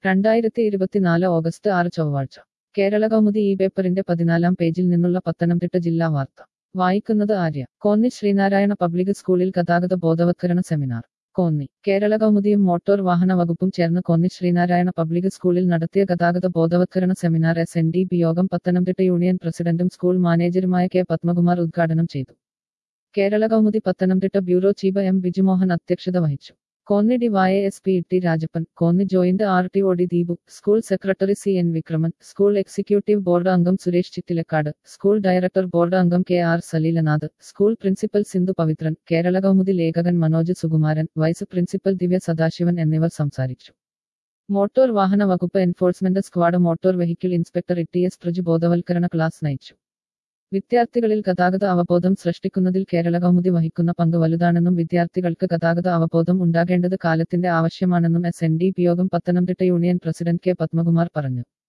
രണ്ടായിരത്തി ഇരുപത്തിനാല് ഓഗസ്റ്റ് ആറ് ചൊവ്വാഴ്ച കേരള കൗമുദി ഈ പേപ്പറിന്റെ പതിനാലാം പേജിൽ നിന്നുള്ള പത്തനംതിട്ട ജില്ലാ വാർത്ത വായിക്കുന്നത് ആര്യ കോന്നി ശ്രീനാരായണ പബ്ലിക് സ്കൂളിൽ ഗതാഗത ബോധവത്കരണ സെമിനാർ കോന്നി കേരള കൗമുദിയും മോട്ടോർ വാഹന വകുപ്പും ചേർന്ന് കോന്നി ശ്രീനാരായണ പബ്ലിക് സ്കൂളിൽ നടത്തിയ ഗതാഗത ബോധവത്കരണ seminar S N D P യോഗം പത്തനംതിട്ട യൂണിയൻ പ്രസിഡന്റും സ്കൂൾ മാനേജരുമായ കെ പത്മകുമാർ ഉദ്ഘാടനം ചെയ്തു Kerala Kaumudi Pathanamthitta bureau chief M Bijumohan അധ്യക്ഷത വഹിച്ചു Konni D Y S P T Rajappan Konni joint R T O D Deepu school secretary C N Vikraman school executive board അംഗം Suresh Chittilakkad school director board അംഗം K R Saleelanath school principal Sindhu Pavithran Kerala Kaumudi ലേഖകൻ മനോജ് സുകുമാരൻ വൈസ് പ്രിൻസിപ്പൽ ദിവ്യ സദാശിവൻ എന്നിവർ സംസാരിച്ചു മോട്ടോർ വാഹന വകുപ്പ് enforcement squad motor vehicle inspector E S Praju ബോധവൽക്കരണ class നയിച്ചു വിദ്യാർത്ഥികളിൽ ഗതാഗത അവബോധം സൃഷ്ടിക്കുന്നതിൽ കേരള കൗമുദി വഹിക്കുന്ന പങ്ക് വലുതാണെന്നും വിദ്യാർത്ഥികൾക്ക് ഗതാഗത അവബോധം ഉണ്ടാകേണ്ടത് കാലത്തിന്റെ ആവശ്യമാണെന്നും എസ് എൻ ഡി പി യോഗം Pathanamthitta union president K Padmakumar പറഞ്ഞു